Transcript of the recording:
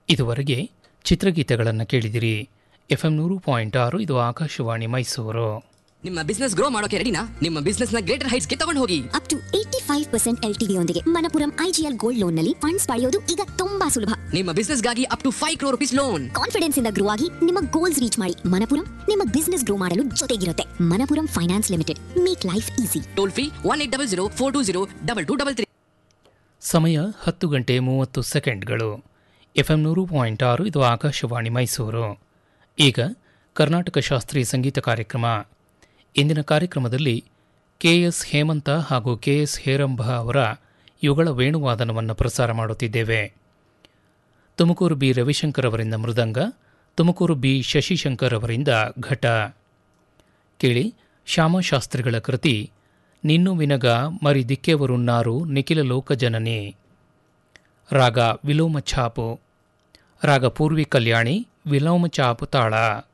ಇದುವರೆಗೆ ಚಿತ್ರಗೀತೆಗಳನ್ನು ಕೇಳಿದಿರಿ ಎಫ್ ಎಂ ನೂರು ಪಾಯಿಂಟ್ ಆರು ಇದು ಆಕಾಶವಾಣಿ ಮೈಸೂರು ನಿಮ್ಮ ಬಿಸ್ನೆಸ್ ಗ್ರೋ ಮಾಡೋಕೆ ರೆಡಿನಾ ನಿಮ್ಮ ಬಿಸ್ನೆಸ್ ನ ಗ್ರೇಟರ್ ಹೈಟ್ಸ್ ಗೆ ತಗೊಂಡು ಹೋಗಿ up to eight five percent ಎಲ್ ಯೊಂದಿಗೆ ಮನಪುರಂ ಐಜಿಎಲ್ ಗೋಲ್ಡ್ ಲೋನ್ ನಲ್ಲಿ ಫಂಡ್ಸ್ ಪಡೆಯೋದು ಈಗ ತುಂಬಾ ಸುಲಭ ನಿಮ್ಮ ಬಿಸ್ನೆಸ್ ಗಾಗಿ up to five crore rupees loan confidence ಇಂದ ಗ್ರೋ ಆಗಿ ನಿಮ್ಮ ಗೋಲ್ಸ್ ರೀಚ್ ಮಾಡಿ ಮನಪುರಂ ನಿಮ್ಮ ಬಿಸ್ನೆಸ್ ಗ್ರೋ ಮಾಡಲು ಜೊತೆಗಿರುತ್ತೆ Manappuram finance limited make life easy toll free one eight double zero four two zero double two double three ಸಮಯ ಹತ್ತು ಗಂಟೆ ಮೂವತ್ತು ಸೆಕೆಂಡ್ಗಳು ಎಫ್ ಎಂ ನೂರು ಪಾಯಿಂಟ್ ಆರು ಇದು ಆಕಾಶವಾಣಿ ಮೈಸೂರು ಈಗ ಕರ್ನಾಟಕ ಶಾಸ್ತ್ರೀಯ ಸಂಗೀತ ಕಾರ್ಯಕ್ರಮ ಇಂದಿನ ಕಾರ್ಯಕ್ರಮದಲ್ಲಿ ಕೆ ಎಸ್ ಹೇಮಂತ ಹಾಗೂ ಕೆ ಎಸ್ ಹೇರಂಬ ಅವರ ಯುಗಳ ವೇಣುವಾದನವನ್ನು ಪ್ರಸಾರ ಮಾಡುತ್ತಿದ್ದೇವೆ ತುಮಕೂರು ಬಿ ರವಿಶಂಕರ್ ಅವರಿಂದ ಮೃದಂಗ ತುಮಕೂರು ಬಿ ಶಶಿಶಂಕರ್ ಅವರಿಂದ ಘಟ ಕೇಳಿ ಶ್ಯಾಮಶಾಸ್ತ್ರಿಗಳ ಕೃತಿ ನಿನ್ನು ವಿನಗ ಮರಿ ದಿಕ್ಕೆವರುನ್ನಾರು ನಿಖಿಲ ಲೋಕಜನನಿ ರಾಗ ವಿಲೋಮ ಛಾಪು ರಾಗ ಪೂರ್ವಿ ಕಲ್ಯಾಣಿ ವಿಲೋಮ ಚಾಪು ತಾಳ